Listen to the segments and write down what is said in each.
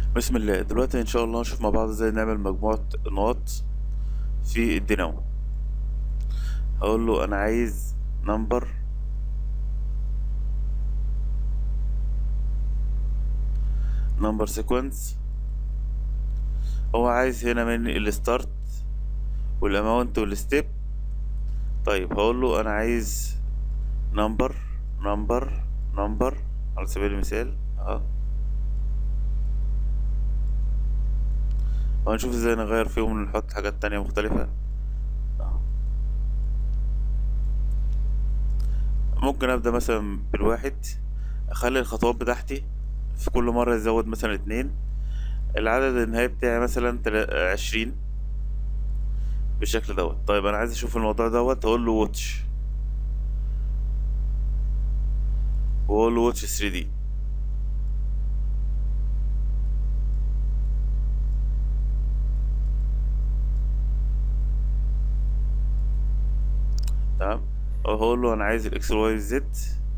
بسم الله دلوقتي ان شاء الله نشوف مع بعض ازاي نعمل مجموعة نقط في الدينامو هقول له انا عايز نمبر نمبر سيكونس هو عايز هنا مني الستارت والاماونت والستيب طيب هقول له انا عايز نمبر نمبر نمبر على سبيل المثال اه وهنشوف ازاي نغير فيهم ونحط حاجات تانية مختلفة آه. ممكن ابدأ مثلا بالواحد اخلي الخطوات بتاعتي في كل مرة يزود مثلا اتنين العدد النهائي بتاعي مثلا تلا- عشرين بالشكل دوت طيب انا عايز اشوف الموضوع دوت هقول له واتش واقول له واتش 3 دي تمام او هقول له انا عايز الاكس واي زد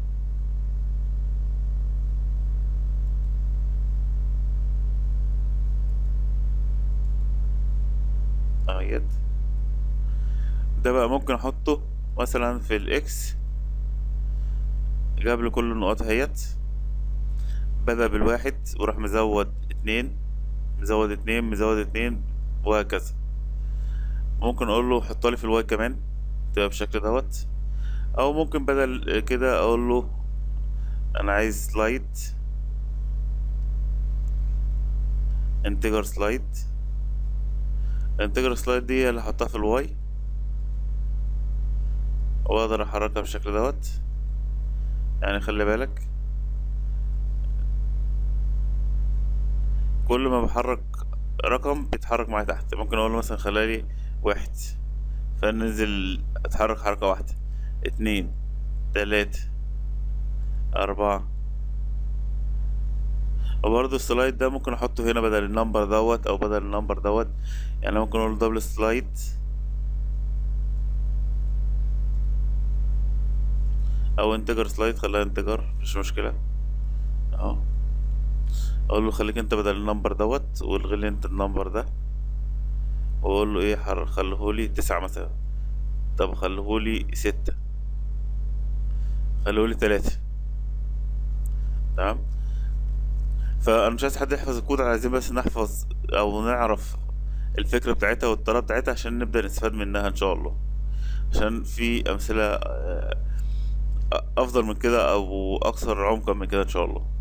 اهيت ده بقى ممكن احطه مثلا في الاكس جاب لي كل النقاط اهيت بدأ بالواحد وراح مزود اتنين مزود اتنين مزود اتنين وهكذا ممكن اقول له حط لي في الواي كمان تبقى بالشكل دوت او ممكن بدل كده اقول له انا عايز سلايد انتجر سلايد الانتجر سلايد دي اللي احطها في الواي واقدر احركها بالشكل دوت يعني خلي بالك كل ما بحرك رقم بيتحرك معايا تحت ممكن اقول له مثلا خلالي واحد فننزل اتحرك حركة واحدة اتنين تلاتة أربعة وبرضه السلايد ده ممكن احطه هنا بدل النمبر دوت او بدل النمبر دوت يعني ممكن اقول دبل سلايد او انتجر سلايد خليها انتجر مش مشكلة اهو اقول له خليك انت بدل النمبر دوت والغي لي انت النمبر ده واقول له ايه حر خليهولي تسعة مثلا طب خليهولي ستة خليهولي تلاتة تمام فانا مش عايز حد يحفظ الكود عايزين بس نحفظ او نعرف الفكرة بتاعتها والطريقة بتاعتها عشان نبدأ نستفاد منها ان شاء الله عشان في امثلة آه، افضل من كده او اكثر عمقا من كده ان شاء الله